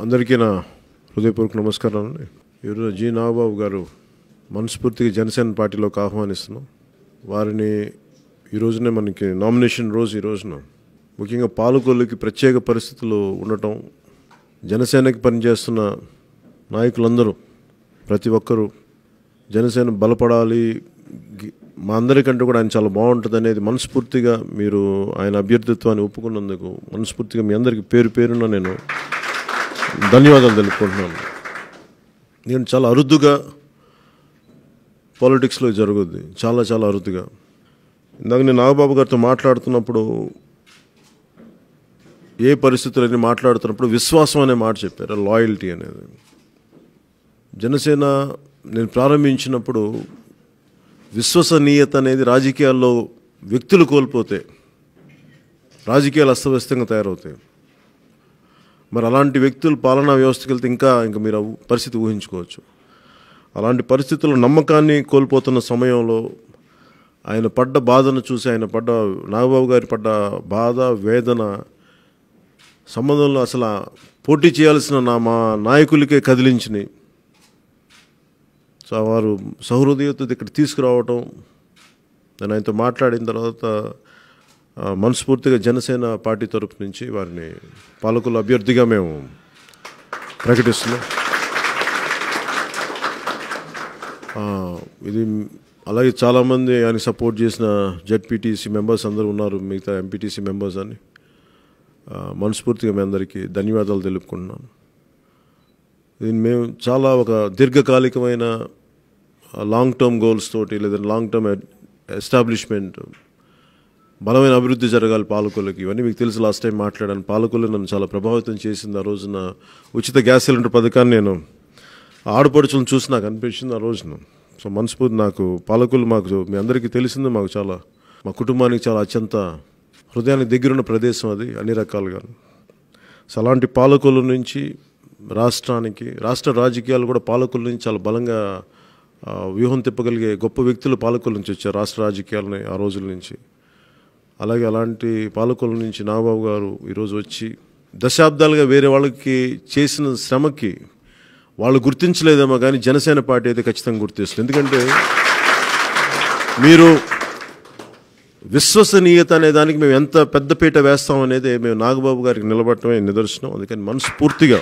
అందరికీ నా హృదయపూర్వక నమస్కారం అండి ఈరోజు జి నాగబాబు గారు మనస్ఫూర్తిగా జనసేన పార్టీలోకి ఆహ్వానిస్తున్నాం వారిని ఈ రోజునే మనకి నామినేషన్ రోజు ఈ రోజున ముఖ్యంగా పాలకొల్లుకి ప్రత్యేక పరిస్థితులు ఉండటం జనసేనకి పనిచేస్తున్న నాయకులందరూ ప్రతి ఒక్కరూ జనసేన బలపడాలి గి- మా అందరికంటే కూడా ఆయన చాలా బాగుంటుంది అనేది మనస్ఫూర్తిగా మీరు ఆయన అభ్యర్థిత్వాన్ని ఒప్పుకున్నందుకు మనస్ఫూర్తిగా మీ అందరికీ పేరు పేరున నేను ధన్యవాదాలు తెలుపుకుంటున్నాను నేను చాలా అరుదుగా పాలిటిక్స్లో జరుగుద్ది చాలా చాలా అరుదుగా ఇందాక నేను నాగబాబు గారితో మాట్లాడుతున్నప్పుడు ఏ పరిస్థితులన్నీ మాట్లాడుతున్నప్పుడు విశ్వాసం అనే మాట చెప్పారు లాయల్టీ అనేది జనసేన నేను ప్రారంభించినప్పుడు విశ్వసనీయత అనేది రాజకీయాల్లో వ్యక్తులు కోల్పోతే రాజకీయాలు అస్తవ్యస్తంగా తయారవుతాయి మరి అలాంటి వ్యక్తులు పాలనా వ్యవస్థకి వెళ్తే ఇంకా ఇంకా మీరు ఆ పరిస్థితి ఊహించుకోవచ్చు అలాంటి పరిస్థితుల్లో నమ్మకాన్ని కోల్పోతున్న సమయంలో ఆయన పడ్డ బాధను చూసి ఆయన పడ్డ నాగబాబు గారి పడ్డ బాధ వేదన సంబంధంలో అసలు ఆ పోటీ చేయాల్సిన నా మా నాయకులకే కదిలించినాయి సో వారు సహృదయత ఇక్కడ తీసుకురావటం నేను ఆయనతో మాట్లాడిన తర్వాత ఆ, మనస్ఫూర్తిగా జనసేన పార్టీ తరపు నుంచి వారిని పాలకుల అభ్యర్థిగా మేము ప్రకటిస్తున్నాం ఆ, ఇది అలాగే చాలామంది ఆయన సపోర్ట్ చేసిన జెడ్పీటీసీ మెంబర్స్ అందరూ ఉన్నారు మిగతా ఎంపీటీసీ మెంబర్స్ అని ఆ, మనస్ఫూర్తిగా మీ అందరికీ ధన్యవాదాలు తెలుపుకుంటున్నాను ఇది మేము చాలా ఒక దీర్ఘకాలికమైన లాంగ్ టర్మ్ గోల్స్ తోటి లేదా లాంగ్ టర్మ్ ఎస్టాబ్లిష్మెంట్ బలమైన అభివృద్ధి జరగాలి పాలకులకి ఇవన్నీ మీకు తెలుసు లాస్ట్ టైం మాట్లాడాను పాలకులు నన్ను చాలా ప్రభావితం చేసింది ఆ రోజున ఉచిత గ్యాస్ సిలిండర్ పథకాన్ని నేను ఆడపడుచులను చూసి నాకు అనిపించింది ఆ రోజున సో మనస్ఫూర్తి నాకు పాలకులు మాకు మీ అందరికీ తెలిసింది మాకు చాలా మా కుటుంబానికి చాలా అత్యంత హృదయానికి దగ్గరున్న ప్రదేశం అది అన్ని రకాలుగా సో అలాంటి పాలకుల నుంచి రాష్ట్రానికి రాష్ట్ర రాజకీయాలు కూడా పాలకుల నుంచి చాలా బలంగా ఆ, వ్యూహం తిప్పగలిగే గొప్ప వ్యక్తులు పాలకుల నుంచి వచ్చారు రాష్ట్ర రాజకీయాలని ఆ రోజుల నుంచి అలాగే అలాంటి పాలకుల నుంచి నాగబాబు గారు ఈరోజు వచ్చి దశాబ్దాలుగా వేరే వాళ్ళకి చేసిన శ్రమకి వాళ్ళు గుర్తించలేదేమో కానీ జనసేన పార్టీ అయితే ఖచ్చితంగా గుర్తిస్తుంది ఎందుకంటే మీరు విశ్వసనీయత అనే దానికి మేము ఎంత పెద్దపీట వేస్తాం అనేది మేము నాగబాబు గారికి నిలబడటమే నిదర్శనం అందుకని మనస్ఫూర్తిగా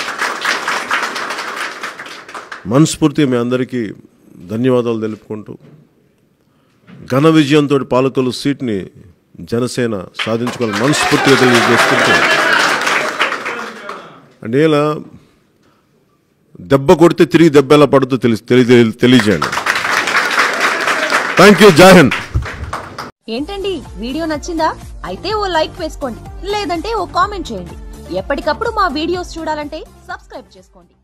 మనస్ఫూర్తిగా మీ అందరికీ ధన్యవాదాలు తెలుపుకుంటూ ఘన విజయంతో పాలకులు సీట్ని జనసేన సాధించుకోవాలని మనస్ఫూర్తిగా తెలియజేసుకుంటూ అంటే ఇలా దెబ్బ కొడితే తిరిగి దెబ్బ ఎలా పడుతుందో తెలిసి తెలియ తెలియజేయండి థ్యాంక్ యూ జాహింద్ ఏంటండి వీడియో నచ్చిందా అయితే ఓ లైక్ వేసుకోండి లేదంటే ఓ కామెంట్ చేయండి ఎప్పటికప్పుడు మా వీడియోస్ చూడాలంటే సబ్స్క్రైబ్ చేసుకోండి